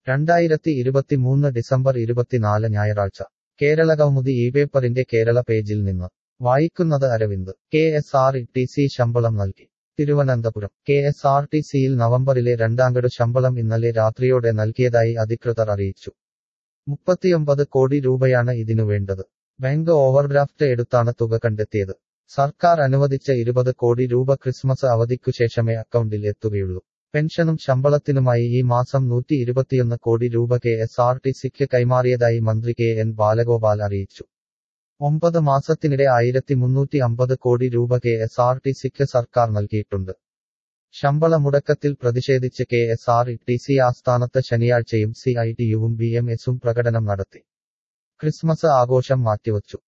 രണ്ടായിരത്തി ഇരുപത്തിമൂന്ന് ഡിസംബർ ഇരുപത്തിനാല് ഞായറാഴ്ച കേരള കൗമുദി ഈ പേപ്പറിന്റെ കേരള പേജിൽ നിന്ന് വായിക്കുന്നത് Aravind K S R T C ശമ്പളം നൽകി Thiruvananthapuram K S R T സിയിൽ നവംബറിലെ രണ്ടാംഗഡു ശമ്പളം ഇന്നലെ രാത്രിയോടെ നൽകിയതായി അധികൃതർ അറിയിച്ചു മുപ്പത്തിയൊമ്പത് കോടി രൂപയാണ് ഇതിനു വേണ്ടത് ബാങ്ക് ഓവർഡ്രാഫ്റ്റ് എടുത്താണ് തുക കണ്ടെത്തിയത് സർക്കാർ അനുവദിച്ച ഇരുപത് കോടി രൂപ ക്രിസ്മസ് അവധിക്കു ശേഷമേ അക്കൗണ്ടിൽ എത്തുകയുള്ളൂ പെൻഷനും ശമ്പളത്തിനുമായി ഈ മാസം നൂറ്റി ഇരുപത്തിയൊന്ന് കോടി രൂപ കെ എസ് ആർ ടി സിക്ക് കൈമാറിയതായി മന്ത്രി കെ എൻ ബാലഗോപാൽ അറിയിച്ചു ഒമ്പത് മാസത്തിനിടെ ആയിരത്തി മുന്നൂറ്റി അമ്പത് കോടി രൂപ കെ എസ് ആർ ടി സിക്ക് സർക്കാർ നൽകിയിട്ടുണ്ട് ശമ്പള മുടക്കത്തിൽ പ്രതിഷേധിച്ച് K S R T C ആസ്ഥാനത്ത് ശനിയാഴ്ചയും സി ഐ ടിയുവും ബി എം എസും പ്രകടനം നടത്തി ക്രിസ്മസ് ആഘോഷം മാറ്റിവച്ചു